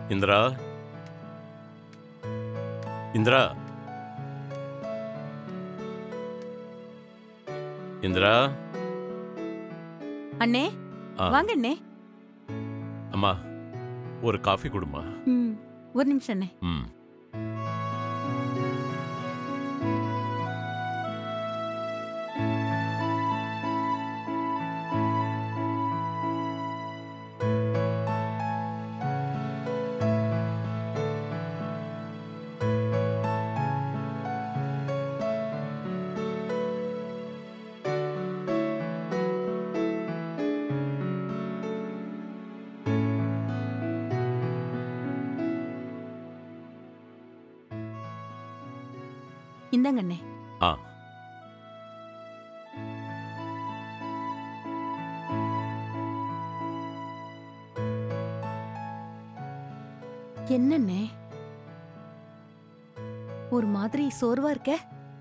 இந்திரா இந்திரா இந்திரா அண்ணே ஆ. வாங்க அண்ணே அம்மா ஒரு காஃபி கொடுமா ம், ஒரு நிமிஷம் அண்ணே ம் இந்தாங்க அண்ணே ஆ என்னண்ணே ஒரு மாதிரி சோர்வா இருக்க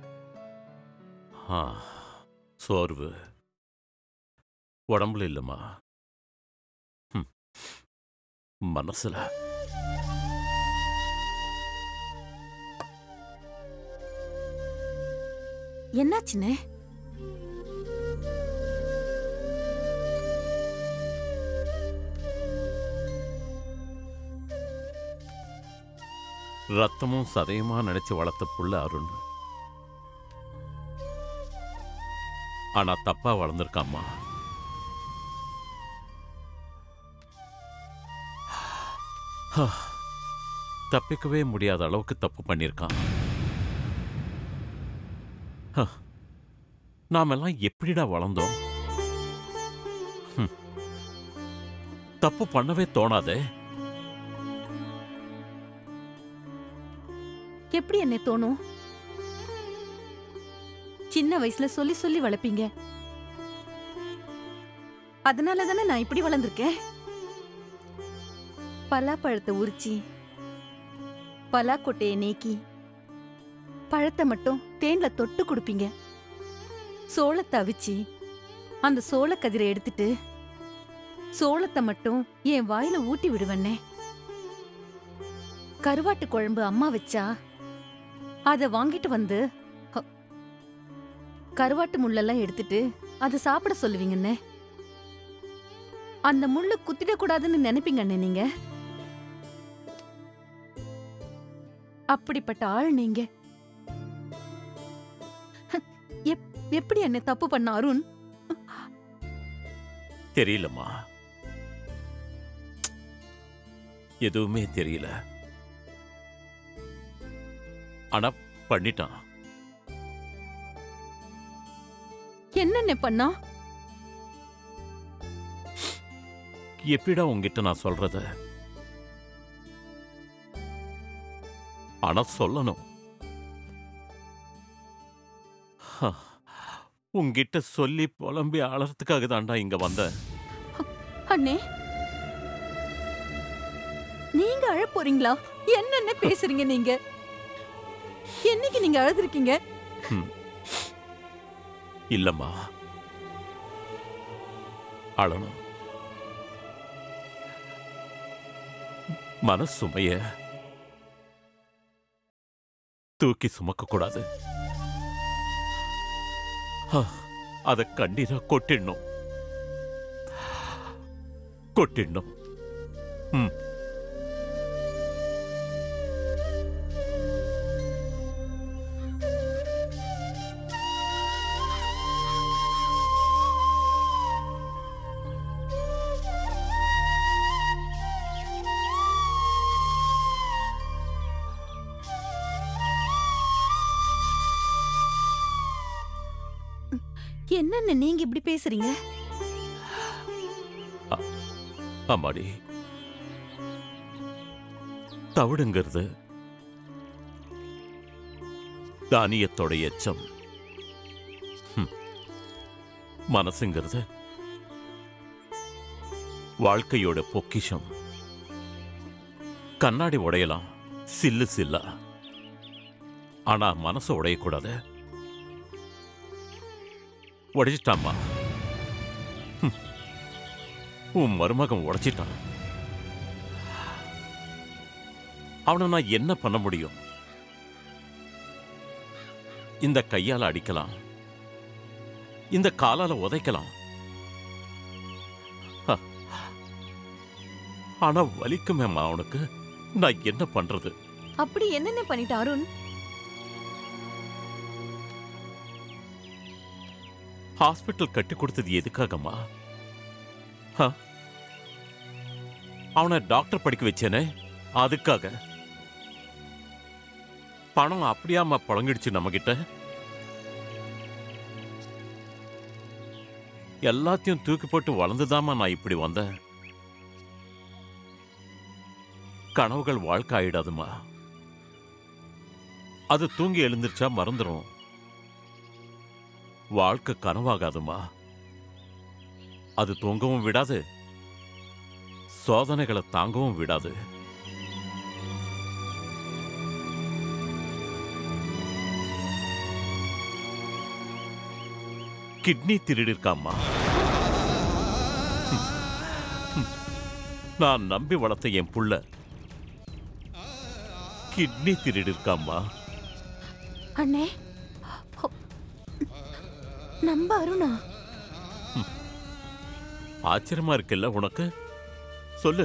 ஆ சோர்வு உடம்புல இல்லைம்மா ம். மனசுல என்னாச்சுண்ணே ரத்தமும் சதையுமா நினைச்சு வளர்த்த புள்ள அருண் ஆனா தப்பா வளர்ந்துருக்காம்மா ஹா, தப்பிக்கவே முடியாத அளவுக்கு தப்பு பண்ணியிருக்கான் ஹ, நாமெல்லாம் எப்படிடா வளர்ந்தோம் ஹம். தப்பு பண்ணவே தோணாதே எப்படி என்ன தோணும் சின்ன வயசுல சொல்லி சொல்லி வளர்ப்பீங்க அதனால தானே நான் இப்படி வளர்ந்துருக்கேன் பலாப்பழத்தை உரிச்சி பலாக்கொட்டையை நீக்கி பழத்தை மட்டும் தேன்ல தொட்டு கொடுப்பீங்க சோளத்தை அவிச்சு அந்த சோளக்கதிரை எடுத்துட்டு சோளத்தை மட்டும் என் வாயில ஊட்டி விடுவேன்னே கருவாட்டு குழம்பு அம்மா வச்சா அத வாங்கிட்டு வந்து ஹ, கருவாட்டு முள்ளெல்லாம் எடுத்துட்டு அதை சாப்பிட சொல்லுவீங்கண்ணே அந்த முள்ளு குத்திடக்கூடாதுன்னு நினைப்பீங்க அண்ணே நீங்க அப்படிப்பட்ட ஆள் நீங்க ஹ, எப்- எப்படி என்ன தப்பு பண்ண அருண் தெரியலம்மா எதுவுமே தெரியல ஆனா பண்ணிட்டான் என்னென்ன பண்ணா எப்படிடா உங்ககிட்ட நான் சொல்றது ஆனா சொல்லணும் ஹ, உன்கிட்ட சொல்லி புலம்பி அழறதுக்காக தான்டா இங்க வந்தேன் அண்ணே நீங்க அழ போறீங்களா என்னென்ன பேசுறீங்க நீங்க என்னைக்கு நீங்க அழுதுருக்கீங்க ம். இல்லம்மா அழணும் மனசுமைய தூக்கி சுமக்க கூடாது அத கண்ணீரா கொட்டிடணும் கொட்டிடணும் ம் என்னென்ன நீங்க இப்படி பேசுறீங்க ஆமாடி தவிடுங்கிறது தானியத்தோட எச்சம் ஹம். மனசுங்கிறது வாழ்க்கையோட பொக்கிஷம் கண்ணாடி உடையலாம் சில்லு சில்லா ஆனா மனசு உடையக்கூடாது உடைச்சிட்டாம்மா ஹம். உன் மருமகன் உடைச்சிட்டான் அவனை நான் என்ன பண்ண முடியும் இந்த கையால அடிக்கலாம் இந்த காலால உதைக்கலாம் ஹ. ஆனா வலிக்குமேம்மா அவனுக்கு நான் என்ன பண்றது அப்படி என்னென்ன பண்ணிட்ட அருண் ஹாஸ்பிட்டல் கட்டி கொடுத்தது எதுக்காகம்மா ஹ? அவனை டாக்டர் படிக்க வச்சேனே அதுக்காக பணம் அப்படியாம்மா புழங்கிடுச்சு நம்மகிட்ட எல்லாத்தையும் தூக்கி போட்டு வளர்ந்துதாம்மா நான் இப்படி வந்தேன் கனவுகள் வாழ்க்கை ஆயிடாதுமா அது தூங்கி எழுந்திருச்சா மறந்துடும் வாழ்க்கை கனவாகாதுமா அது தூங்கவும் விடாது சோதனைகளை தாங்கவும் விடாது கிட்னி திருடிருக்காம்மா நான் நம்பி வளர்த்த என் புள்ள கிட்னி திருடிருக்காம்மா அண்ணே ஹோ. நம்ப அருணா ஆச்சரியமா இருக்குல்ல உனக்கு சொல்லு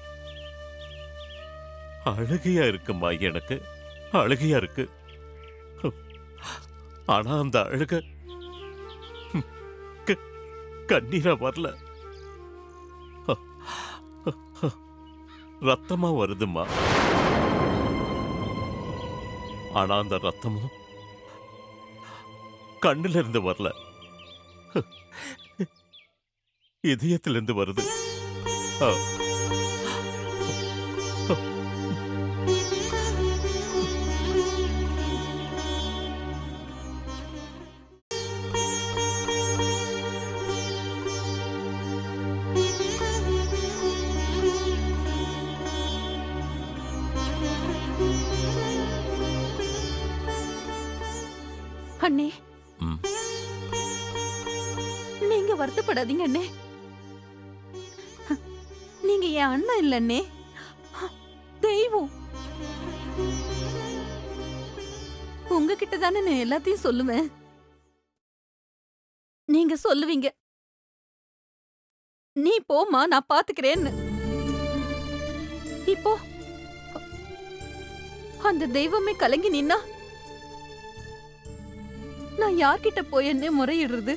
அழுகையா இருக்குமா எனக்கு அழுகையா இருக்கு ஆனா அந்த அழுக க- கண்ணீரா வரல ரத்தமா வருதுமா ஆனா அந்த ரத்தமும் கண்ணுல இருந்து வரல இதயத்திலிருந்து வருது ஆ. அண்ணே ம். நீங்க வருத்தப்படாதீங்க அண்ணே நீங்க என் அண்ணன் இல்ல அண்ணே தெய்வம் உங்ககிட்ட தானே நான் எல்லாத்தையும் சொல்லுவேன் நீங்க சொல்லுவீங்க நீ போமா நான் பாத்துக்கிறேன்னு இப்போ அந்த தெய்வமே கலங்கி நின்னா நான் யார்கிட்ட போய் என்ன முறையிடுறது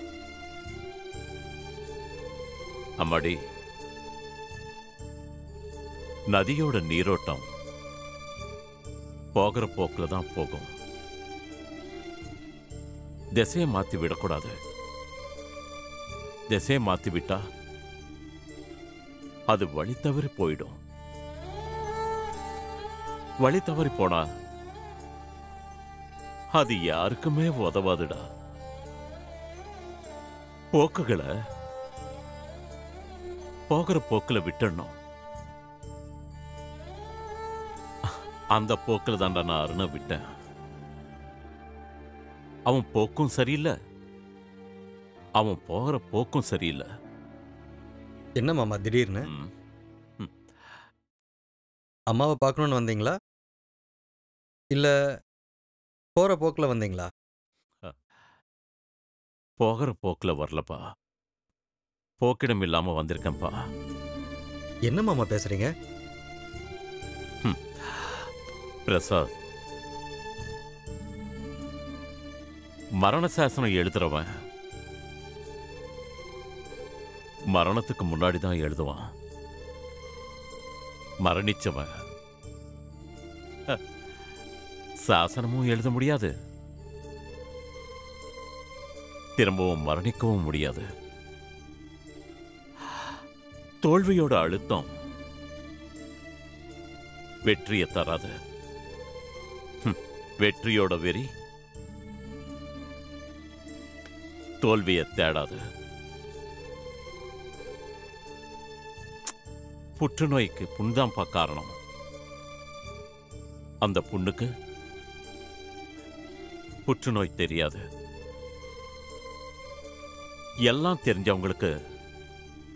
அம்மாடி நதியோட நீரோட்டம் போகிற போக்குல தான் போகும் திசையை மாத்தி விடக்கூடாது திசையை மாத்தி விட்டா அது வழி தவறி போயிடும் வழி தவறி போனா அது யாருக்குமே உதவாதுடா போக்குகளை போகிற போக்குல விட்டுடணும் அந்த போக்குல தான்டா நான் அருணை விட்டேன் அவன் போக்கும் சரியில்லை அவன் போகிற போக்கும் சரியில்லை என்ன மாமா திடீர்னு ம். அம்மாவை பார்க்கணுன்னு வந்தீங்களா இல்லை போகிற போக்கில் வந்தீங்களா போகிற போக்குல வரலப்பா போக்கிடம் இல்லாம வந்திருக்கேன்ப்பா என்ன மாமா பேசுகிறீங்க பிரசாத் மரண சாசனம் எழுதுறவன் மரணத்துக்கு முன்னாடி தான் எழுதுவான் மரணிச்சவன் ஹ, சாசனமும் எழுத முடியாது திரும்பவும் மரணிக்கவும் முடியாது தோல்வியோட அழுத்தம் வெற்றியை தராது ஹம், வெற்றியோட வெறி தோல்வியை தேடாது புற்றுநோய்க்கு புண்தாம்பா காரணம் அந்த புண்ணுக்கு புற்றுநோய் தெரியாது எல்லாம் தெரிஞ்சவங்களுக்கு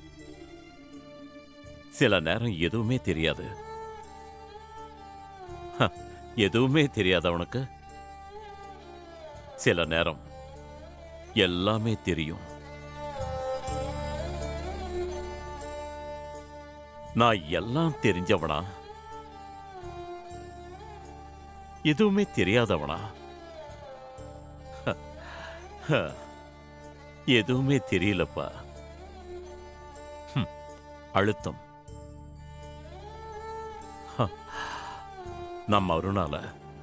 சில நேரம் எதுவுமே தெரியாது ஹ, எதுவுமே தெரியாதவனுக்கு சில நேரம் எல்லாமே தெரியும் நான் எல்லாம் தெரிஞ்சவனா எதுவுமே தெரியாதவனா ஹ, ஹ, எதுவுமே தெரியலப்பா ஹம், அழுத்தம் ஹ, நம்ம அருணால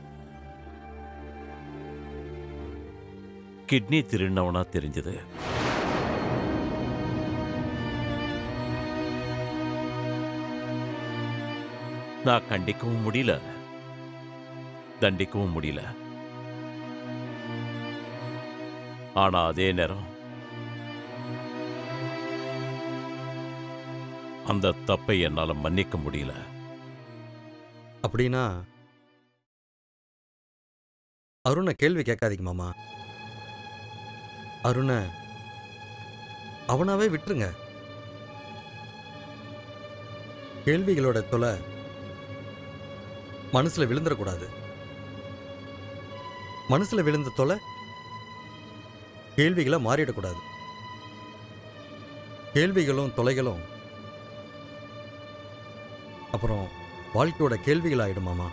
கிட்னி திருநவனா தெரிஞ்சது நான் கண்டிக்கவும் முடியல தண்டிக்கவும் முடியல ஆனா அதே நேரம் அந்த தப்பை என்னால மன்னிக்க முடியல அப்படின்னா அருணை கேள்வி கேட்காதீங்க மாமா அருணை அவனாவே விட்டுருங்க கேள்விகளோட தொலை மனசுல விழுந்துடக்கூடாது மனசுல விழுந்த தொலை கேள்விகளை மாறிடக்கூடாது கேள்விகளும் தொலைகளும் அப்புறம் வாழ்க்கையோட கேள்விகள் ஆயிடும் மாமா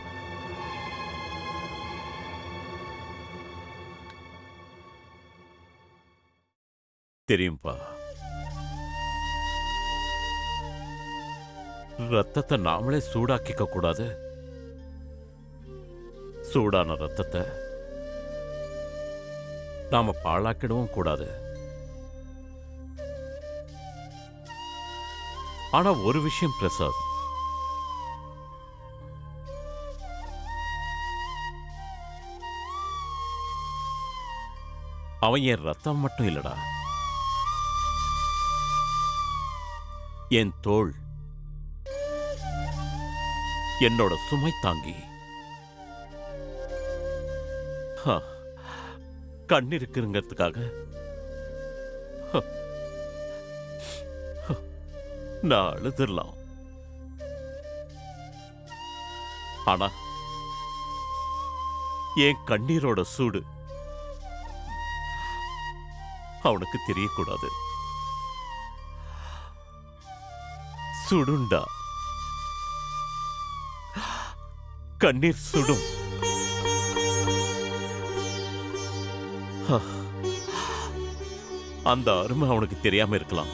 தெரியும்பா ரத்தத்தை நாமளே சூடாக்கிக்க கூடாது சூடான ரத்தத்தை நாம பாழாக்கிடவும் கூடாது ஆனா ஒரு விஷயம் பிரசாத் அவன் என் ரத்தம் மட்டும் இல்லடா என் தோள் என்னோட சுமை தாங்கி ஹா, கண் இருக்குங்கிறதுக்காக ஹ, ஹ, நான் அழுதுடலாம் ஆனா என் கண்ணீரோட சூடு அவனுக்கு தெரியக்கூடாது சுடுண்டா கண்ணீர் சுடும் ஹ. அந்த அருமை அவனுக்கு தெரியாம இருக்கலாம்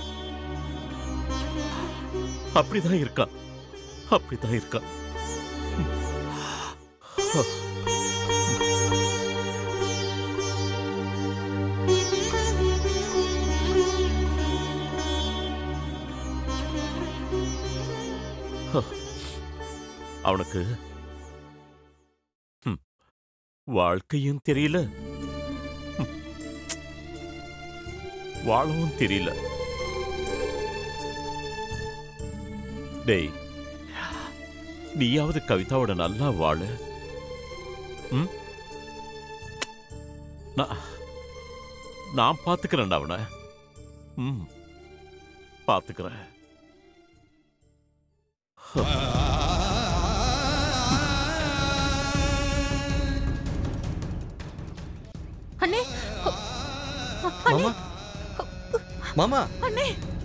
அப்படிதான் இருக்கான் அப்படிதான் இருக்கான் ஹ. அவனுக்கு ஹம், வாழ்க்கையும் தெரியல ஹம், வாழவும் தெரியல டேய் நீயாவது கவிதாவோட நல்லா வாழு ம்? நான் நான் பாத்துக்கிறேன்டா அவனை ம் பாத்துக்கிறேன் அண்ணே மாமா மாமா அண்ணே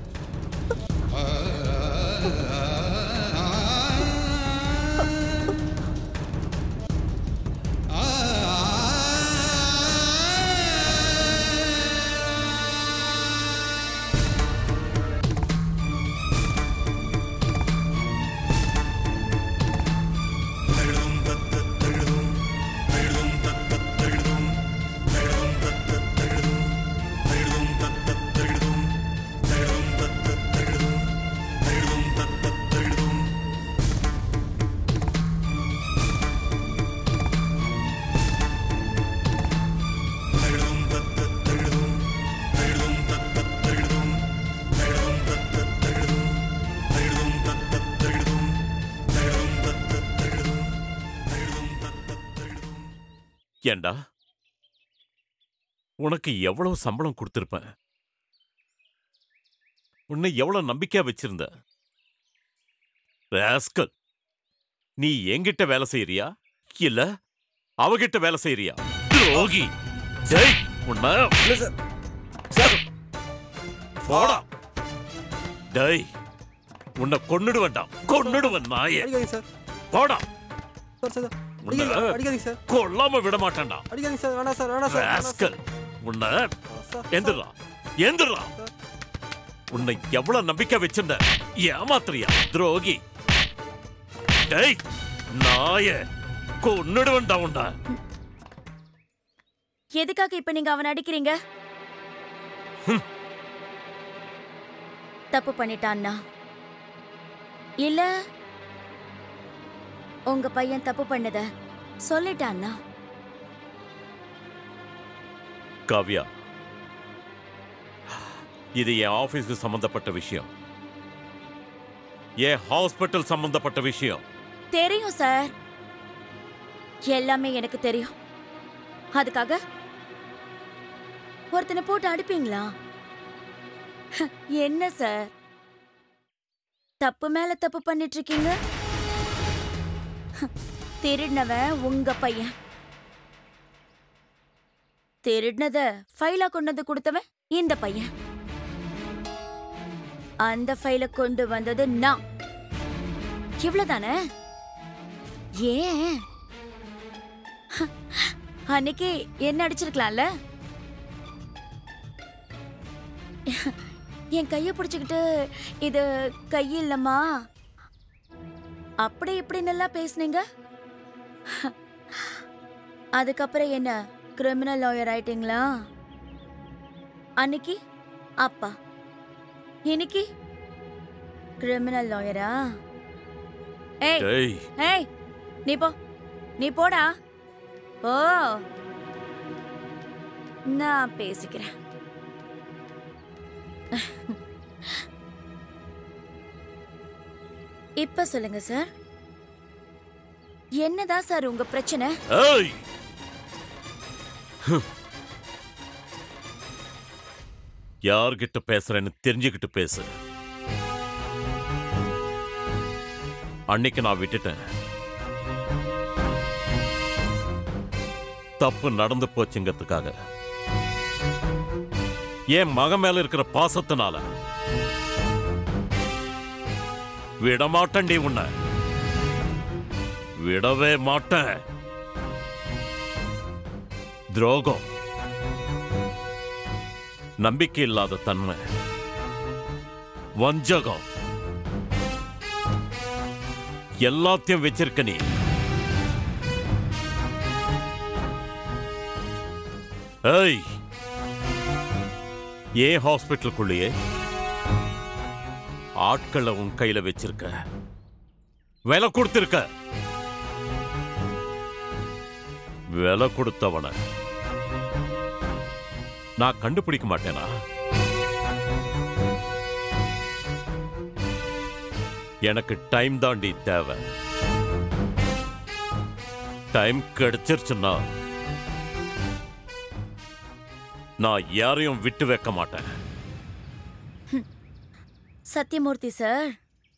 ஏண்டா உனக்கு எவ்வளவு சம்பளம் கொடுத்திருப்பேன் உன்னை எவ்வளவு நம்பிக்கையா வச்சிருந்த ராஸ்கல் நீ என்கிட்ட வேலை செய்யறியா இல்ல அவகிட்ட வேலை செய்யறியா துரோகி ஜெய் உன்ன இல்லை சார் சார் போடா டேய் உன்னை கொன்னுடுவேன்டா கொன்னுடுவேன் நாயே அடிக்காதீங்க சார் போடா சார் சார் உன்னை அடிக்காதீங்க அடிக்காதீங்க சார் கொல்லாம விட மாட்டேன்டா அடிக்காதீங்க சார் வேணாம் சார் வேணாம் சார் வேணாம் சார். ராஸ்கல் உன்னை சார், எந்திரா எந்திரா உன்னை எவ்வளவு நம்பிக்கை வச்சிருந்த ஏமாத்துறியா துரோகி டேய் நாய கொன்னுடுவேன்டா உன்னை எதுக்காக இப்ப நீங்க அவனை அடிக்கிறீங்க தப்பு பண்ணிட்டான்னா இல்ல உங்க பையன் தப்பு பண்ணத சொல்லிட்டான்னா காவ்யா இது என் ஆபீஸ்க்கு சம்பந்தப்பட்ட விஷயம் என் ஹாஸ்பிட்டல் சம்பந்தப்பட்ட விஷயம் தெரியும் சார் எல்லாமே எனக்கு தெரியும் அதுக்காக ஒருத்தனை போட்டு அடிப்பீங்களா என்ன சார் தப்பு மேல தப்பு பண்ணிட்டு இருக்கீங்க திருடினவன் உங்க பையன் திருடினத ஃபைலா கொண்டு வந்து கொடுத்தவன் இந்த பையன் அந்த ஃபைல கொண்டு வந்தது நான் இவ்வளவுதானே ஏன் அன்னைக்கு என்ன அடிச்சிருக்கலாம்ல என் கைய பிடிச்சுக்கிட்டு இது கை இல்லம்மா அப்படி இப்படி நல்லா பேசுனீங்க அதுக்கப்புறம் என்ன கிரிமினல் லாயர் ஆயிட்டீங்களா அன்னைக்கு அப்பா இன்னைக்கு கிரிமினல் லாயரா ஏய் டேய் ஏய் நீ போ நீ போடா போ நான் பேசிக்கிறேன் இப்ப சொல்லுங்க சார் என்னதான் சார் உங்க பிரச்சனை ஏய் ஹம். யார்கிட்ட பேசுறேன்னு தெரிஞ்சுக்கிட்டு பேசு அன்னைக்கு நான் விட்டுட்டேன் தப்பு நடந்து போச்சுங்கிறதுக்காக என் மகன் மேல இருக்கிற பாசத்தினால விடமாட்டேன்டி உன்னை விடவே மாட்டேன் துரோகம் நம்பிக்கை இல்லாத தன்மை வஞ்சகம் எல்லாத்தையும் வச்சிருக்க நீ ஏய் ஏன் ஹாஸ்பிட்டலுக்குள்ளேயே ஆட்களை உன் கையில வச்சிருக்க விலை கொடுத்திருக்க விலை கொடுத்தவன நான் கண்டுபிடிக்க மாட்டேனா எனக்கு டைம் தாண்டி தேவை டைம் கிடைச்சிருச்சுன்னா நான் யாரையும் விட்டு வைக்க மாட்டேன் சத்யமூர்த்தி சார்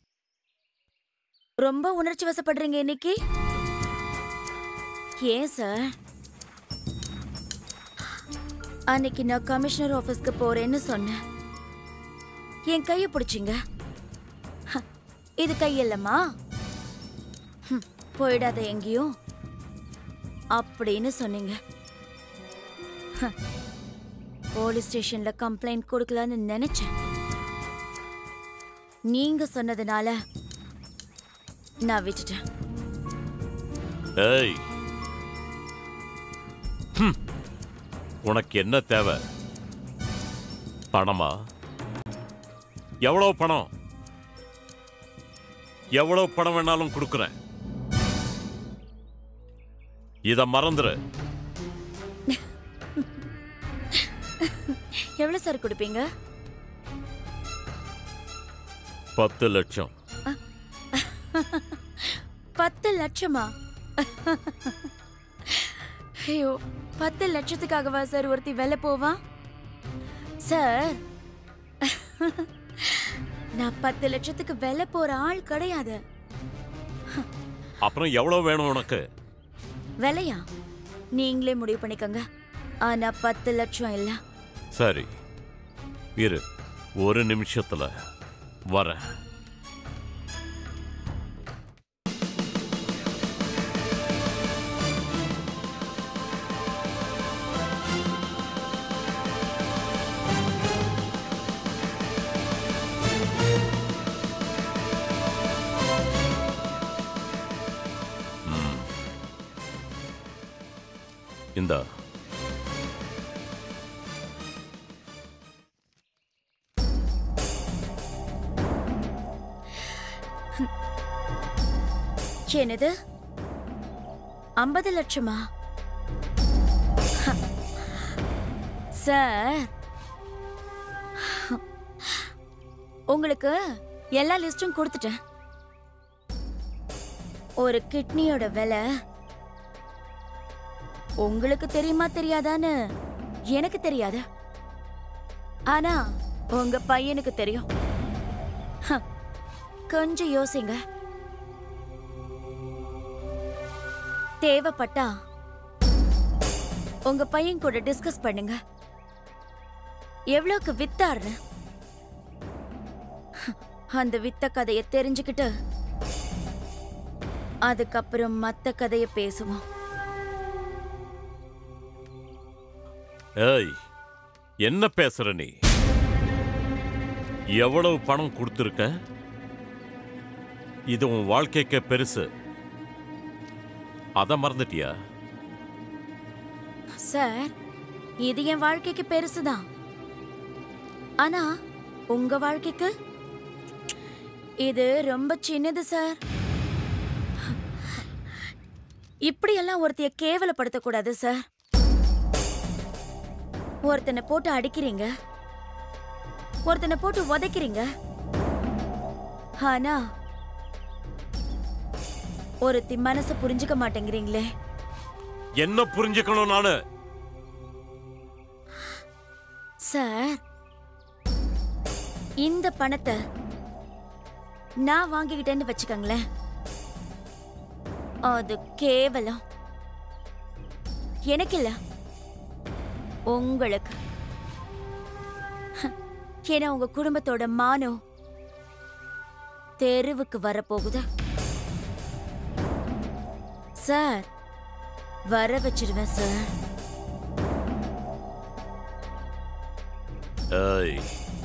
ரொம்ப உணர்ச்சி வசப்படுறீங்க இன்னைக்கு ஏன் சார் அன்னைக்கு நான் கமிஷனர் ஆபீஸ்க்கு போறேன்னு சொன்னேன் என் கைய பிடிச்சிங்க ஹ, இது கையில்லம்மா ஹம், போயிடாத எங்கேயும் அப்படின்னு சொன்னீங்க ஹ, போலீஸ் ஸ்டேஷன்ல கம்ப்ளைண்ட் கொடுக்கலான்னு நினைச்சேன் நீங்க சொன்னதுனால நான் விட்டுட்டேன் ஏய் ஹம். உனக்கு என்ன தேவை பணமா எவ்வளவு பணம் எவ்வளவு பணம் வேணாலும் கொடுக்குறேன் இத மறந்துரு எவ்வளவு சார் கொடுப்பீங்க பத்து லட்சம் பத்து லட்சமா ஐயோ பத்து லட்சத்துக்காகவா சார் ஒருத்தி வெளில போவா சார் நான் பத்து லட்சத்துக்கு வெளில போற ஆள் கிடையாது அப்புறம் எவ்வளவு வேணும் உனக்கு விலையா நீங்களே முடிவு பண்ணிக்கோங்க ஆனா பத்து லட்சம் இல்ல சரி இரு ஒரு நிமிஷத்துல வரேன் ம். இந்தா என்னது ஐம்பது லட்சமா சார் உங்களுக்கு எல்லா லிஸ்டும் கொடுத்துட்டேன் ஒரு கிட்னியோட விலை உங்களுக்கு தெரியுமா தெரியாதான்னு எனக்கு தெரியாது ஆனா உங்க பையனுக்கு தெரியும் ஹ, கொஞ்சம் யோசிங்க தேவைப்பட்டா உங்க பையன் கூட டிஸ்கஸ் பண்ணுங்க எவ்வளவுக்கு வித்தாருன்னு அந்த வித்த கதைய தெரிஞ்சுக்கிட்டு அதுக்கப்புறம் மத்த கதைய பேசுவோம் ஏய் என்ன பேசுற நீ எவ்வளவு பணம் கொடுத்துருக்க இது உன் வாழ்க்கைக்கு பெருசு அத மறந்துட்டியா சார் இது என் வாழ்க்கைக்கு பெருசுதான் ஆனா உங்க வாழ்க்கைக்கு இது ரொம்ப சின்னது சார் இப்படியெல்லாம் ஒருத்தைய கேவலப்படுத்தக்கூடாது சார் ஒருத்தனை போட்டு அடிக்கிறீங்க ஒருத்தனை போட்டு உதைக்கிறீங்க ஆனா ஒருத்தி மனசை புரிஞ்சுக்க மாட்டேங்கிறீங்களே என்ன புரிஞ்சுக்கணும் நானு சார் இந்த பணத்தை நான் வாங்கிக்கிட்டேன்னு வச்சுக்கோங்களேன் அது கேவலம் எனக்கு இல்ல உங்களுக்கு ஹ, ஏன்னா உங்க குடும்பத்தோட மானம் தெருவுக்கு வரப்போகுது சார் வர வச்சிருவேன் சார் ஏய்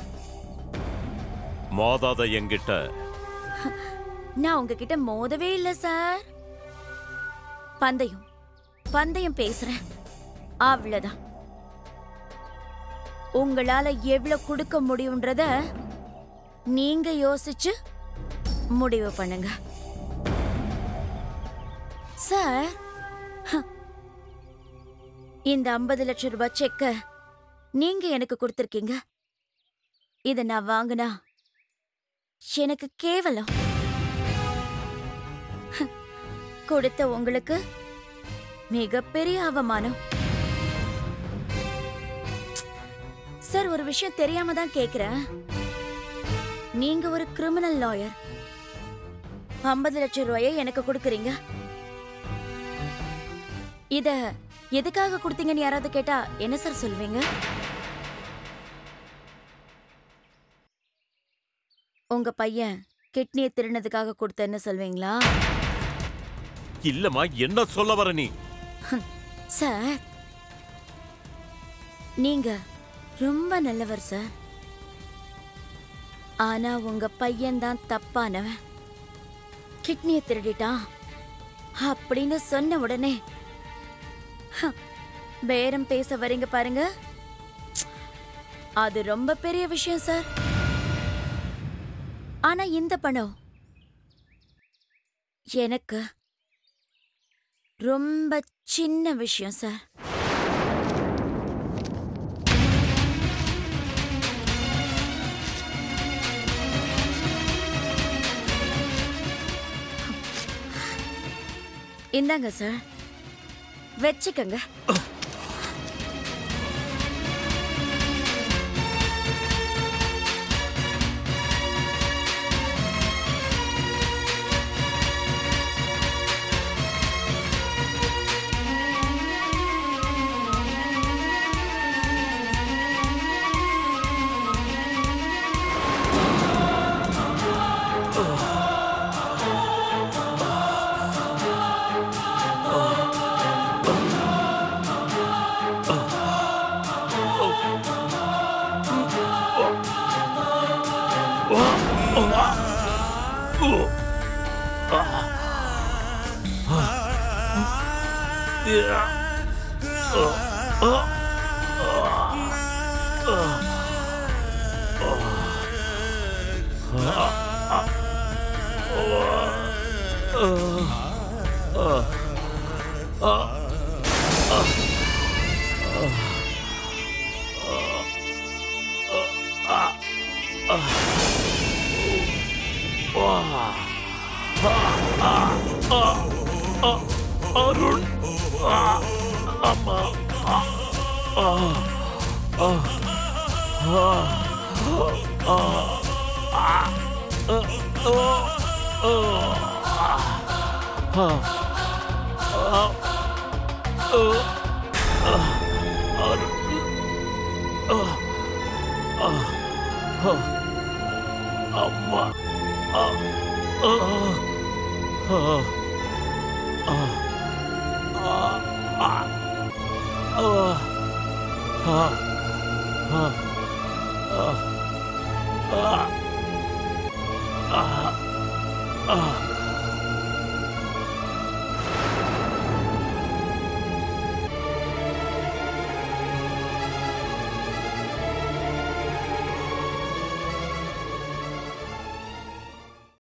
மோதாத என்கிட்ட நான் உங்ககிட்ட மோதவே இல்ல சார் பந்தயம் பந்தயம் பேசுறேன் அவ்வளவுதான் உங்களால எவ்வளவு கொடுக்க முடியும்ன்றத நீங்க யோசிச்சு முடிவு பண்ணுங்க சார் ஹ, இந்த ஐம்பது லட்சம் ரூபாய் செக்க நீங்க எனக்கு கொடுத்துருக்கீங்க இத நான் வாங்கினா எனக்கு கேவலம் கொடுத்த உங்களுக்கு மிகப்பெரிய அவமானம் சார் ஒரு விஷயம் தெரியாம தான் கேக்குறேன் நீங்க ஒரு கிரிமினல் லாயர் ஐம்பது லட்சம் ரூபாயை எனக்கு கொடுக்குறீங்க இத எதுக்காக கொடுத்தீங்கன்னு யாராவது கேட்டா என்ன சார் சொல்வீங்க உங்க பையன் கிட்னியை திருடினதுக்காக கொடுத்தேன்னு சொல்வீங்களா இல்லம்மா என்ன சொல்ல வர நீ சார் நீங்க ரொம்ப நல்லவர் சார் ஆனா உங்க பையன் தான் தப்பானவன் கிட்னியை திருடிட்டான் அப்படின்னு சொன்ன உடனே ஹ, பேரம் பேச வரீங்க பாருங்க அது ரொம்ப பெரிய விஷயம் சார் ஆனா இந்த பணம் எனக்கு ரொம்ப சின்ன விஷயம் சார் இந்தாங்க சார் வச்சுக்கங்க அருண் அம்மா அம்மா ஆ